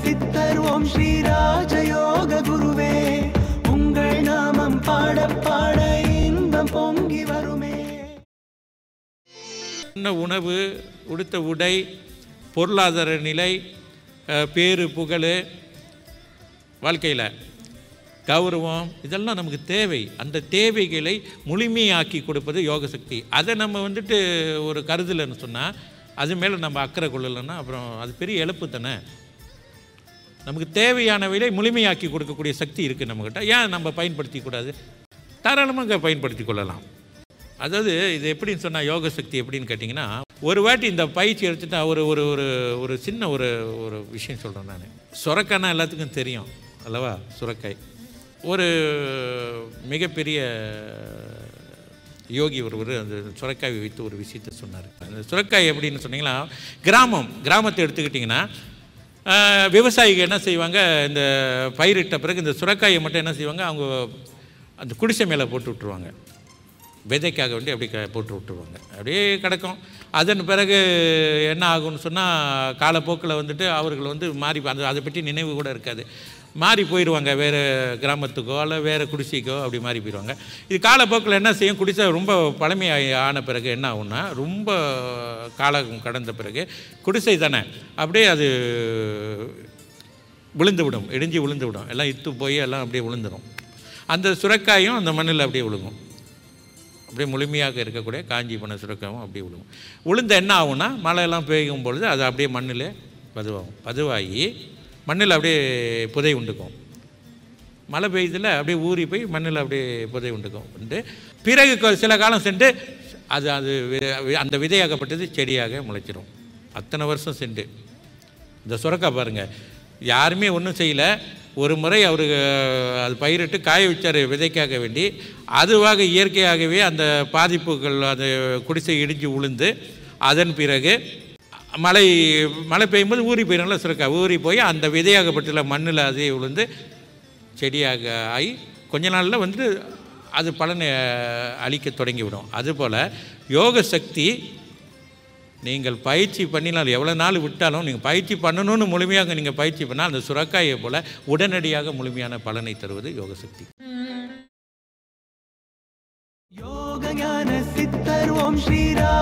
சித்தர் ஓம் ஸ்ரீ ராஜயோக குருவே உங்கள் நாமம் பாட பாட இன்பம் பொங்கி வருமே உண்ண உணவு உடுத்த உடை பொருளாதார நிலை அஹ், பேரு புகழ் வாழ்க்கையில் கௌரவம் இதெல்லாம் நமக்கு தேவை அந்த தேவைகளை முழுமையாக்கி கொடுப்பது யோக சக்தி அதை நம்ம வந்துட்டு ஒரு கருதலைன்னு சொன்னால் அது மேலே நம்ம அக்கறை கொள்ளலைன்னா அப்புறம் அது பெரிய இழப்பு தானே நமக்கு தேவையானவைகளை முழுமையாக்கி கொடுக்கக்கூடிய சக்தி இருக்குது நம்மக்கிட்ட ஏன் நம்ம பயன்படுத்திக் கூடாது தாராளமாக பயன்படுத்தி கொள்ளலாம் அதாவது இது எப்படின்னு சொன்னால் யோக சக்தி எப்படின்னு கேட்டிங்கன்னா ஒரு வாட்டி இந்த பயிற்சி எடுத்துட்டா ஒரு ஒரு ஒரு ஒரு சின்ன ஒரு ஒரு விஷயம் சொல்கிறேன் நான் சுரக்காய்னா எல்லாத்துக்கும் தெரியும் அல்லவா சுரக்காய் ஒரு மிகப்பெரிய யோகி ஒருவர் அந்த சுரக்காய் வைத்து ஒரு விஷயத்தை சொன்னார் அந்த சுரக்காய் எப்படின்னு சொன்னீங்கன்னா கிராமம் கிராமத்தை எடுத்துக்கிட்டிங்கன்னா ஆஹ், விவசாயிகள் என்ன செய்வாங்க இந்த பயிரிட்ட பிறகு இந்த சுரக்காயை மட்டும் என்ன செய்வாங்க அவங்க அந்த குடிசை மேலே போட்டு விட்ருவாங்க விதைக்காக வேண்டி அப்படி க போட்டு விட்டுருவாங்க அப்படியே கிடக்கும் அதன் பிறகு என்ன ஆகும்னு சொன்னால் காலப்போக்கில் வந்துட்டு அவர்கள் வந்து மாறி அந்த அதை பற்றி நினைவு கூட இருக்காது மாறி போயிடுவாங்க வேறு கிராமத்துக்கோ அல்ல வேறு குடிசைக்கோ அப்படி மாறி போயிடுவாங்க இது காலப்போக்கில் என்ன செய்யும் குடிசை ரொம்ப பழமையாகி ஆன பிறகு என்ன ஆகும்னா ரொம்ப காலம் கடந்த பிறகு குடிசை தானே அப்படியே அது விழுந்து விடும் இடிஞ்சு விழுந்து விடும் எல்லாம் இத்து போய் எல்லாம் அப்படியே விழுந்துடும் அந்த சுரக்காயும் அந்த மண்ணில் அப்படியே விழுகும் அப்படியே முழுமையாக இருக்கக்கூடிய காஞ்சி பண்ண சுரக்காயும் அப்படியே விழுகும் உளுந்த என்ன ஆகும்னா மழையெல்லாம் பெய்யும் பொழுது அது அப்படியே மண்ணில் பதுவாகும் பதுவாகி மண்ணில் அப்படியே புதை உண்டுக்கும் மழை பெய்யுதுல அப்படியே ஊறி போய் மண்ணில் அப்படியே புதை உண்டுக்கும் உண்டு பிறகு கொ- சில காலம் சென்று அது அது வி- அந்த விதையாகப்பட்டது செடியாக முளைச்சிரும் அத்தனை வருஷம் சென்று இந்த சுரக்காய் பாருங்கள் யாருமே ஒன்றும் செய்யலை ஒரு முறை அவர் அது பயிரிட்டு காய வச்சார் விதைக்காக வேண்டி அதுவாக இயற்கையாகவே அந்த பாதிப்புகள் அது குடிசை இடிஞ்சு உளுந்து அதன் பிறகு மழை மழை பெய்யும்போது ஊறி போயிடும்ல சுரக்காய் ஊறி போய் அந்த விதையாகப்பட்டுள்ள மண்ணில் அதே விழுந்து செடியாக ஆகி கொஞ்ச நாளில் வந்து அது பலனை அளிக்க தொடங்கிவிடும் அதுபோல் யோக சக்தி நீங்கள் பயிற்சி பண்ணினால் எவ்வளோ நாள் விட்டாலும் நீங்கள் பயிற்சி பண்ணணும்னு முழுமையாக நீங்கள் பயிற்சி பண்ணால் அந்த சுரக்காயை போல் உடனடியாக முழுமையான பலனை தருவது யோக சக்தி யோக ஞான சித்தர் ஓம் ஸ்ரீ